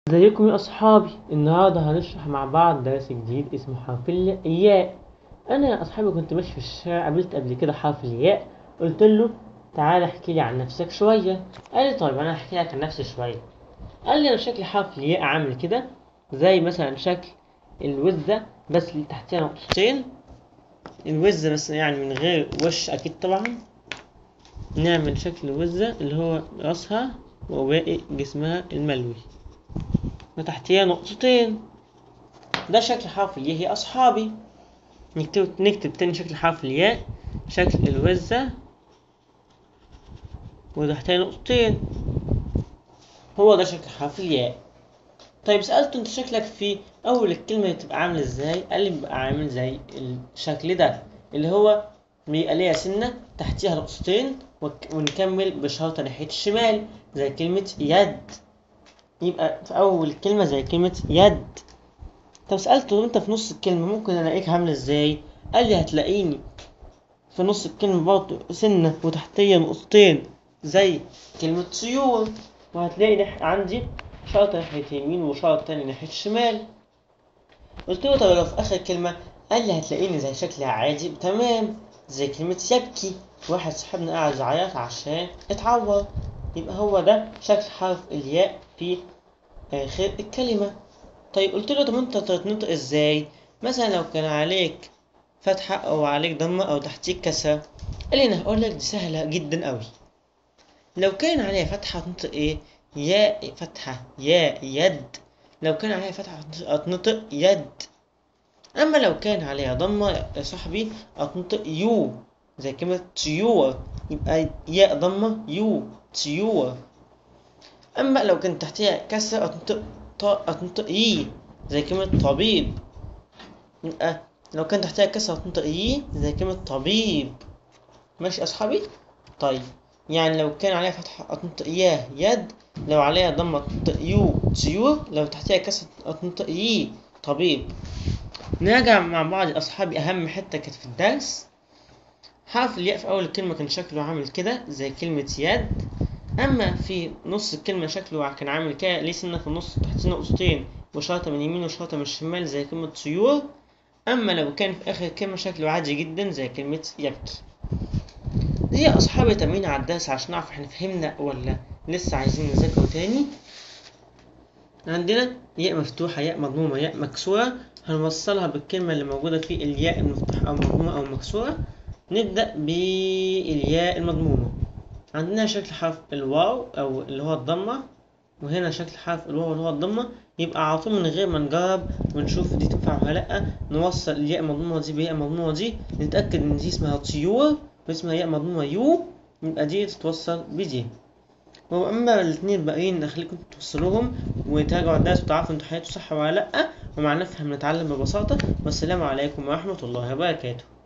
ازيكم يا اصحابي النهارده هنشرح مع بعض درس جديد اسمه حرف الياء انا يا اصحابي كنت ماشي في الشارع قابلت قبل كده حرف الياء قلت له تعالى احكي لي عن نفسك شويه قال لي طيب انا هحكي لك عن نفسي شويه قال لي انا شكل حرف الياء عامل كده زي مثلا شكل الوزه بس اللي تحتها نقطتين الوزه بس يعني من غير وش اكيد طبعا نعمل شكل الوزه اللي هو راسها وباقي جسمها الملوي وتحتيها نقطتين ده شكل حرف الياء هي أصحابي نكتب نكتب تاني شكل حرف الياء شكل الوزة وتحتها نقطتين هو ده شكل حرف الياء طيب سألته انت شكلك في أول الكلمة تبقى عامل ازاي قال لي بيبقى عامل زي الشكل ده اللي هو بيبقى ليها سنة تحتيها نقطتين وك- ونكمل بشرطة ناحية الشمال زي كلمة يد يبقى في أول كلمة زي كلمة يد طب سألته أنت في نص الكلمة ممكن ألاقيك عاملة إزاي؟ قال لي هتلاقيني في نص الكلمة برضه سنة وتحتية نقطتين زي كلمة طيور وهتلاقي نح- عندي شرطة ناحية اليمين وشرط تاني ناحية الشمال قلت له طب لو في آخر كلمة قال لي هتلاقيني زي شكلها عادي تمام زي كلمة يبكي واحد صاحبنا قاعد يعيط عشان اتعور يبقى هو ده شكل حرف الياء في آخر الكلمة طيب قلت له طب انت تتنطق ازاي مثلا لو كان عليك فتحة او عليك ضمة او تحتيك كسرة قال لي انا هقول لك دي سهلة جدا قوي لو كان عليها فتحة هتنطق ايه ياء فتحة ياء يد لو كان عليها فتحة هتنطق يد اما لو كان عليها ضمة يا صاحبي هتنطق يو زي كلمة طيور يبقى ياء ضمة يو طيور أما لو كان تحتها كسر أتنطق طاء أتنطق إي زي كلمة طبيب يبقى لو كان تحتها كسر أتنطق إي زي كلمة طبيب ماشي يا أصحابي؟ طيب يعني لو كان عليها فتحة أتنطق ياه يد لو عليها ضمة أتنطق يو طيور لو تحتها كسر أتنطق إي طبيب نراجع مع بعض يا أصحابي أهم حتة كانت في الدرس حرف الياء في أول الكلمة كان شكله عامل كده زي كلمة يد أما في نص الكلمة شكله كان عامل كده ليه سنة في النص تحت نقطتين وشرطة من اليمين وشرطة من الشمال زي كلمة طيور أما لو كان في آخر الكلمة شكله عادي جدا زي كلمة يبكي دي يا أصحابي تمرين على الدرس عشان نعرف احنا فهمنا ولا لسه عايزين نذاكره تاني عندنا ياء مفتوحة ياء مضمومة ياء مكسورة هنوصلها بالكلمة اللي موجودة في الياء المفتوحة أو مضمومة أو مكسورة نبدأ بالياء المضمومة عندنا شكل حرف الواو أو اللي هو الضمة وهنا شكل حرف الواو اللي هو الضمة يبقى على طول من غير ما نجرب ونشوف دي تنفع ولا لأ نوصل الياء المضمومة دي بالياء المضمومة دي نتأكد إن دي اسمها طيور واسمها ياء مضمومة يو يبقى دي تتوصل بدي وأما الاتنين الباقيين نخليكم توصلوهم وتراجعوا الدرس وتعرفوا انتوا حياتوا صح ولا لأ ومع نفهم نتعلم ببساطة والسلام عليكم ورحمة الله وبركاته